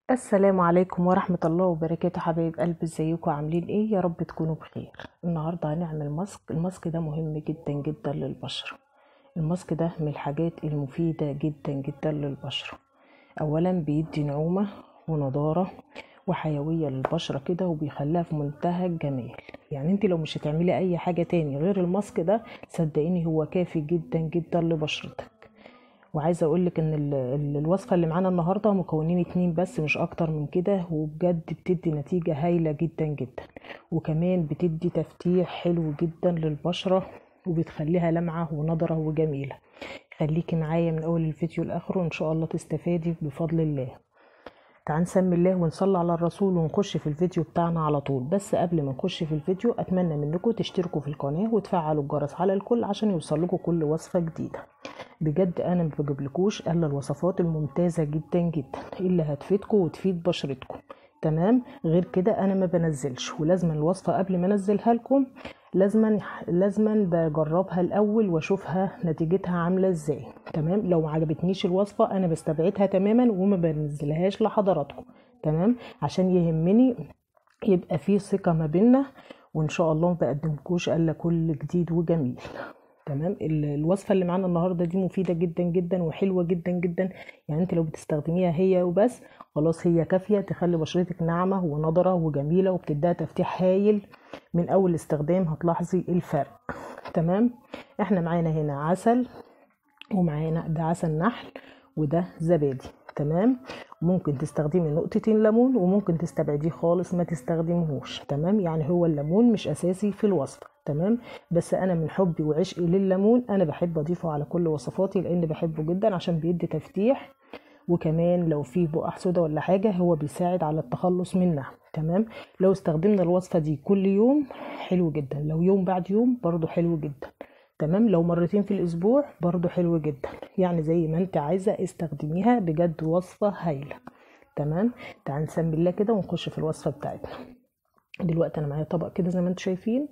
السلام عليكم ورحمة الله وبركاته حبايب قلبي ازيكم عاملين ايه يا رب تكونوا بخير النهاردة هنعمل ماسك الماسك ده مهم جدا جدا للبشرة الماسك ده من الحاجات المفيدة جدا جدا للبشرة اولا بيدي نعومة ونضارة وحيوية للبشرة كده وبيخليها في منتهى الجمال يعني انت لو مش هتعملي اي حاجة تاني غير الماسك ده صدقيني هو كافي جدا جدا لبشرتك وعايزه اقول لك ان ال- ال- الوصفه اللي معانا النهارده مكونين اتنين بس مش اكتر من كده وبجد بتدي نتيجه هايله جدا جدا وكمان بتدي تفتيح حلو جدا للبشره وبتخليها لمعه ونضره وجميله خليكي معايا من اول الفيديو لاخره ان شاء الله تستفادي بفضل الله تعال نسمي الله ونصلي على الرسول ونخش في الفيديو بتاعنا على طول بس قبل ما نخش في الفيديو اتمنى منكم تشتركوا في القناه وتفعلوا الجرس على الكل عشان يوصلكوا كل وصفه جديده بجد انا ما بجيبلكوش الا الوصفات الممتازه جدا جدا اللي هتفيدكم وتفيد بشرتكم تمام غير كده انا ما بنزلش ولازم الوصفه قبل ما انزلها لكم لازما لازما بجربها الاول واشوفها نتيجتها عامله ازاي تمام لو ما عجبتنيش الوصفه انا بستبعدها تماما وما بنزلهاش لحضراتكم تمام عشان يهمني يبقى في ثقه ما بيننا وان شاء الله ما بقدمكوش الا كل جديد وجميل تمام ال- الوصفه اللي معانا النهارده دي مفيده جدا جدا وحلوه جدا جدا يعني انت لو بتستخدميها هي وبس خلاص هي كافيه تخلي بشرتك ناعمه ونضره وجميله وبتديها تفتيح هايل من اول استخدام هتلاحظي الفرق تمام احنا معانا هنا عسل ومعانا ده عسل نحل وده زبادي تمام ممكن تستخدمي نقطتين ليمون وممكن تستبعديه خالص ما تستخدمهوش تمام يعني هو الليمون مش اساسي في الوصفه تمام بس انا من حبي وعشقي لليمون انا بحب اضيفه على كل وصفاتي لان بحبه جدا عشان بيدي تفتيح وكمان لو في بقع سودا ولا حاجه هو بيساعد على التخلص منها تمام لو استخدمنا الوصفه دي كل يوم حلو جدا لو يوم بعد يوم برضو حلو جدا تمام لو مرتين في الاسبوع برضو حلو جدا يعني زي ما انت عايزه استخدميها بجد وصفه هايله تمام تعال نسمي الله كده ونخش في الوصفه بتاعتنا دلوقتي انا معايا طبق كده زي ما انتم شايفين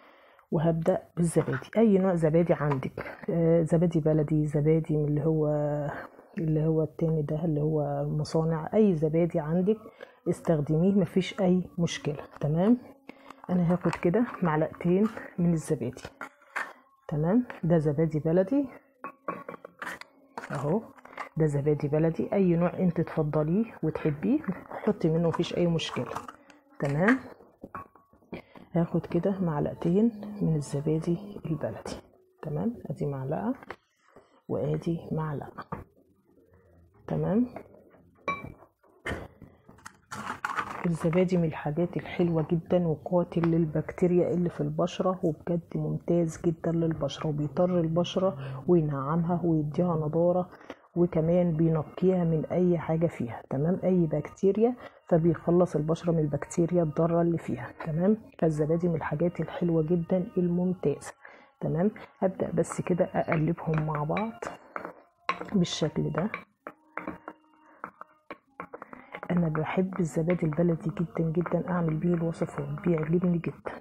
وهبدأ بالزبادي أي نوع زبادي عندك آه زبادي بلدي زبادي من اللي هو اللي هو التاني ده اللي هو مصانع أي زبادي عندك استخدميه مفيش أي مشكلة تمام أنا هاخد كده معلقتين من الزبادي تمام ده زبادي بلدي أهو ده زبادي بلدي أي نوع أنت تفضليه وتحبيه حطي منه مفيش أي مشكلة تمام هاخد كده معلقتين من الزبادي البلدي تمام ادي معلقه وادي معلقه تمام الزبادي من الحاجات الحلوة جدا وقاتل للبكتيريا اللي في البشرة وبجد ممتاز جدا للبشرة وبيطر البشرة وينعمها ويديها نضارة وكمان بينقيها من اي حاجة فيها تمام اي بكتيريا فبيخلص البشرة من البكتيريا الضارة اللي فيها تمام فالزبادي من الحاجات الحلوة جدا الممتازة تمام هبدأ بس كده اقلبهم مع بعض بالشكل ده انا بحب الزبادي البلدي جدا جدا اعمل بيه الوصفات بيعجبني جدا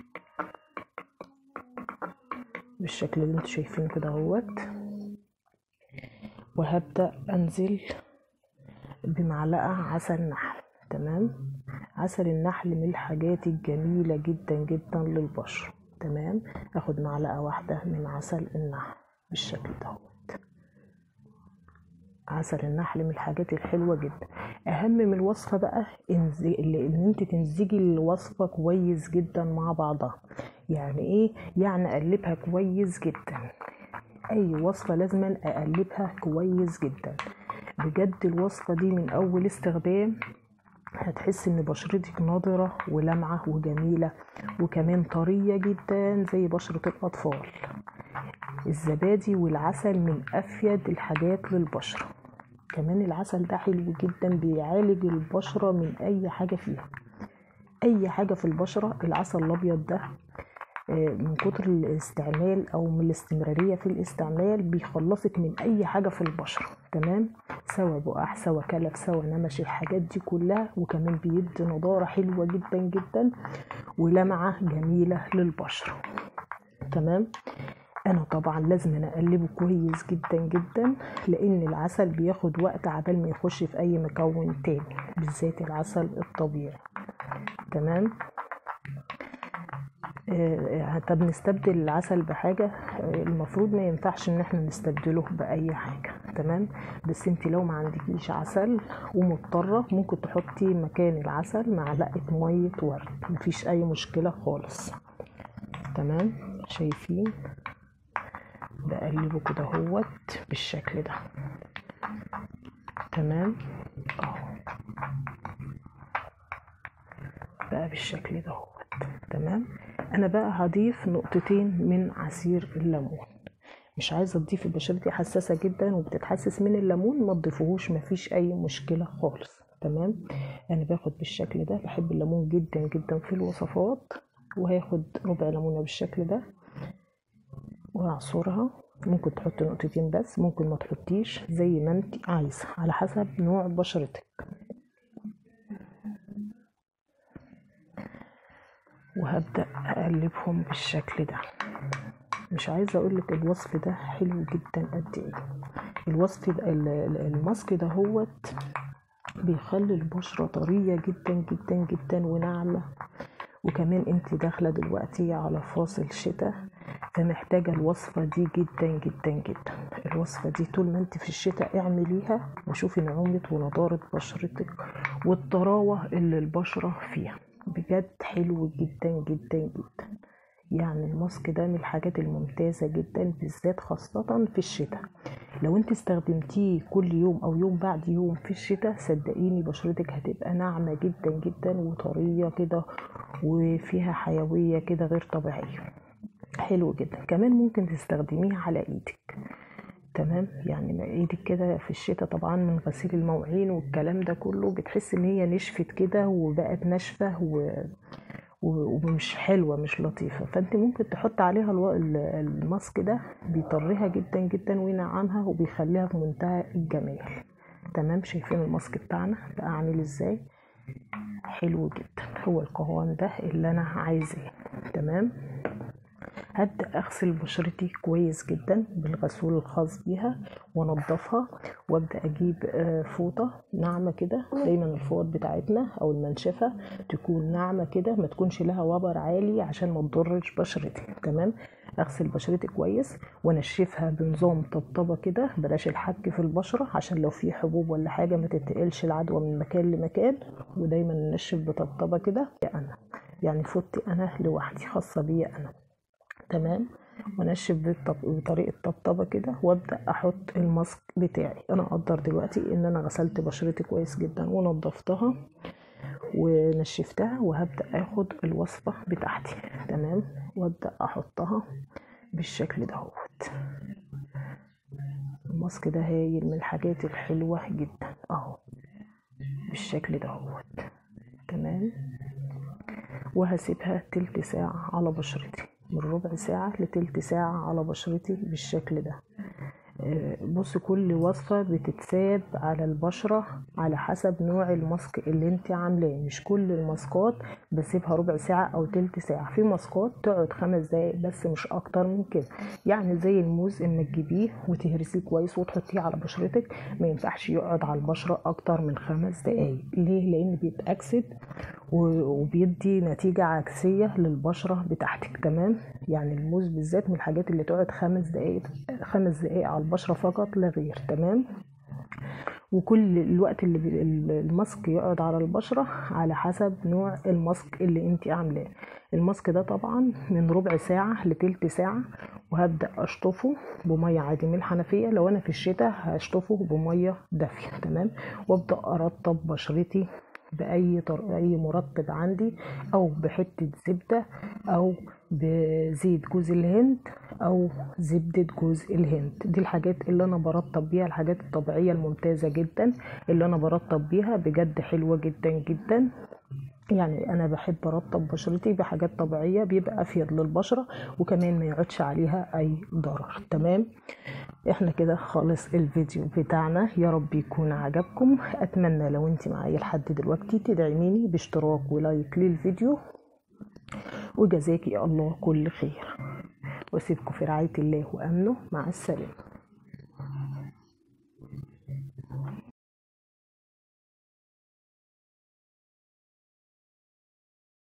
بالشكل اللي انتوا شايفينه كده اهوت وهبدأ انزل بمعلقة عسل نحل تمام عسل النحل من الحاجات الجميلة جدا جدا للبشرة تمام اخد معلقة واحدة من عسل النحل بالشكل دوت عسل النحل من الحاجات الحلوة جدا اهم من الوصفة بقى انزي... ان انت تمزجي الوصفة كويس جدا مع بعضها يعني ايه يعني اقلبها كويس جدا اي وصفة لازم اقلبها كويس جدا بجد الوصفة دي من اول استخدام هتحس ان بشرتك نضرة ولمعة وجميلة وكمان طرية جدا زي بشرة الاطفال الزبادي والعسل من افيد الحاجات للبشرة كمان العسل ده حلو جدا بيعالج البشرة من اي حاجة فيها اي حاجة في البشرة العسل الابيض ده من كتر الاستعمال او من الاستمرارية في الاستعمال بيخلصك من اي حاجة في البشرة تمام سواء بقع سواء كلف سواء نمش الحاجات دي كلها وكمان بيدي نضارة حلوة جدا جدا ولمعة جميلة للبشرة تمام انا طبعا لازم أنا اقلبه كويس جدا جدا لان العسل بياخد وقت عبال ما يخش في اي مكون تاني بالذات العسل الطبيعي تمام آه، طب نستبدل العسل بحاجة آه، المفروض ما ينفعش ان احنا نستبدله بأي حاجة تمام بس انت لو ما عندكيش عسل ومضطرة ممكن تحطي مكان العسل معلقة مية ورد مفيش اي مشكلة خالص تمام شايفين بقلبه كده هوت بالشكل ده تمام اهو بقى بالشكل ده هوت تمام انا بقى هضيف نقطتين من عصير الليمون مش عايزه تضيفي بشرتي حساسه جدا وبتتحسس من الليمون ما تضيفوهوش مفيش اي مشكله خالص تمام انا باخد بالشكل ده بحب الليمون جدا جدا في الوصفات وهاخد ربع ليمونه بالشكل ده واعصرها ممكن تحطي نقطتين بس ممكن ما تحطيش زي ما انت عايزه على حسب نوع بشرتك وهبدأ أقلبهم بالشكل ده مش عايزة أقولك الوصف ده حلو جدا قد إيه الوصف ده ال- ال- الماسك ده هوت بيخلي البشرة طرية جدا جدا جدا وناعمة وكمان انت داخلة دلوقتي على فاصل شتاء فمحتاجة الوصفة دي جدا جدا جدا الوصفة دي طول ما انت في الشتاء اعمليها وشوفي نعومة ونضارة بشرتك والطراوة اللي البشرة فيها بجد حلو جدا جدا جدا يعني الماسك ده من الحاجات الممتازة جدا بالذات خاصة في الشتاء لو انت استخدمتيه كل يوم او يوم بعد يوم في الشتاء صدقيني بشرتك هتبقى ناعمة جدا جدا وطرية كده وفيها حيوية كده غير طبيعية حلو جدا كمان ممكن تستخدميه على ايدك تمام يعني ما ايدك كده في الشتاء طبعا من غسيل المواعين والكلام ده كله بتحس ان هي نشفت كده وبقت ناشفه و... و- ومش حلوه مش لطيفه فانت ممكن تحط عليها الو... ال- الماسك ده بيطريها جدا جدا وينعمها وبيخليها في منتهى الجمال تمام شايفين الماسك بتاعنا بقى عامل ازاي حلو جدا هو القوام ده اللي انا عايزاه تمام هبدأ أغسل بشرتي كويس جدا بالغسول الخاص بيها وانضفها وابدأ أجيب آه، فوطة ناعمة كده دايما الفوط بتاعتنا أو المنشفة تكون ناعمة كده ما تكونش لها وبر عالي عشان ما تضرش بشرتي تمام اغسل بشرتي كويس وانشفها بنظام طبطبه كده بلاش الحك في البشره عشان لو في حبوب ولا حاجه ما تتقلش العدوى من مكان لمكان ودايما ننشف بطبطبه كده انا يعني فوطتي انا لوحدي خاصه بيا انا تمام وانشف بالطب- بطريقه طبطبه كده وابدا احط الماسك بتاعي انا اقدر دلوقتي ان انا غسلت بشرتي كويس جدا ونضفتها ونشفتها وهبدا اخد الوصفه بتاعتي تمام وابدا احطها بالشكل دهوت الماسك ده هايل من الحاجات الحلوه جدا اهو بالشكل دهوت تمام وهسيبها تلت ساعة على بشرتي من ربع ساعة لتلت ساعة على بشرتي بالشكل ده آه، بص كل وصفة بتتساب على البشرة على حسب نوع الماسك اللي انت عاملاه مش كل الماسكات بسيبها ربع ساعة او تلت ساعة في ماسكات تقعد خمس دقايق بس مش اكتر من كده يعني زي الموز اما تجيبيه وتهرسيه كويس وتحطيه على بشرتك ما ينفعش يقعد على البشرة اكتر من خمس دقايق ليه لان بيتأكسد و- وبيدي نتيجة عكسية للبشرة بتاعتك تمام يعني الموز بالذات من الحاجات اللي تقعد خمس دقايق خمس دقايق على البشرة فقط لا غير تمام وكل الوقت اللي بي- الماسك يقعد على البشرة على حسب نوع الماسك اللي انت عاملاه الماسك ده طبعا من ربع ساعة لتلت ساعة وهبدأ أشطفه بمية عادي من الحنفية لو أنا في الشتاء هشطفه بمية دافية تمام وأبدأ أرطب بشرتي بأي طر... أي مرطب عندي أو بحتة زبدة أو بزيت جوز الهند أو زبدة جوز الهند دي الحاجات اللي أنا برطب بيها الحاجات الطبيعية الممتازة جدا اللي أنا برطب بيها بجد حلوة جدا جدا يعني انا بحب ارطب بشرتي بحاجات طبيعيه بيبقى افيد للبشره وكمان ما يقعدش عليها اي ضرر تمام احنا كده خالص الفيديو بتاعنا يا رب يكون عجبكم اتمنى لو انت معايا لحد دلوقتي تدعميني باشتراك ولايك للفيديو وجزاكي الله كل خير واسيبكم في رعاية الله وامنه مع السلامة